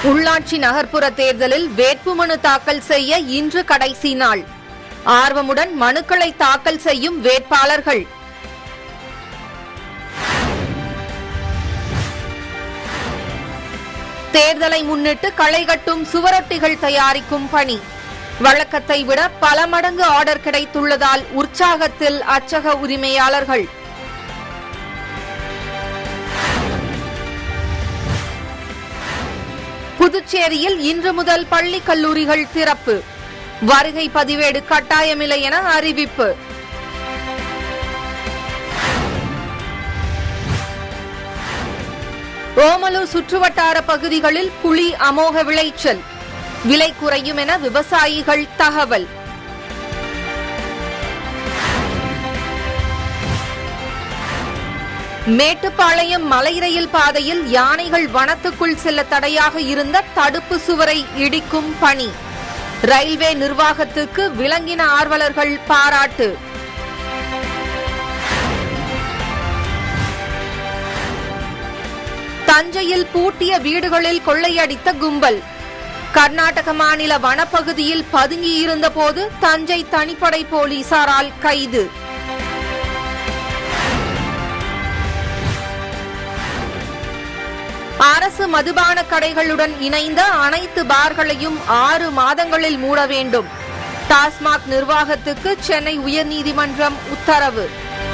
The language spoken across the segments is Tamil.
உள்ளாட்சி நகர்ப்புற தேர்தலில் வேட்புமனு தாக்கல் செய்ய இன்று கடைசி நாள் ஆர்வமுடன் மனுக்களை தாக்கல் செய்யும் வேட்பாளர்கள் தேர்தலை முன்னிட்டு களை கட்டும் சுவரொட்டிகள் தயாரிக்கும் பணி வழக்கத்தை விட பல மடங்கு ஆர்டர் கிடைத்துள்ளதால் உற்சாகத்தில் அச்சக உரிமையாளர்கள் புதுச்சேரியில் இன்று முதல் பள்ளி கல்லூரிகள் திறப்பு வருகை பதிவேடு கட்டாயமில்லை என அறிவிப்பு ஓமலூர் சுற்றுவட்டார பகுதிகளில் புலி அமோக விளைச்சல் விலை குறையும் என விவசாயிகள் தகவல் மேட்டுப்பாளையம் மலை ரயில் பாதையில் யானைகள் வனத்துக்குள் செல்ல தடையாக இருந்த தடுப்பு சுவரை இடிக்கும் பணி ரயில்வே நிர்வாகத்துக்கு விலங்கின ஆர்வலர்கள் பாராட்டு தஞ்சையில் பூட்டிய வீடுகளில் கொள்ளையடித்த கும்பல் கர்நாடக மாநில வனப்பகுதியில் பதுங்கியிருந்த போது தஞ்சை தனிப்படை போலீசாரால் கைது அரசு மதுபான கடைகளுடன் இணைந்த அனைத்து பார்களையும் ஆறு மாதங்களில் மூட வேண்டும் டாஸ்மாக் நிர்வாகத்துக்கு சென்னை உயர்நீதிமன்றம் உத்தரவு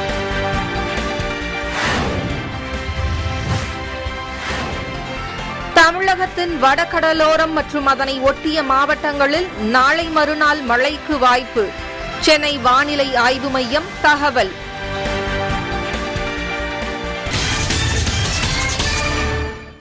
தமிழகத்தின் வடகடலோரம் மற்றும் அதனை ஒட்டிய மாவட்டங்களில் நாளை மறுநாள் மழைக்கு வாய்ப்பு சென்னை வானிலை ஆய்வு மையம் தகவல்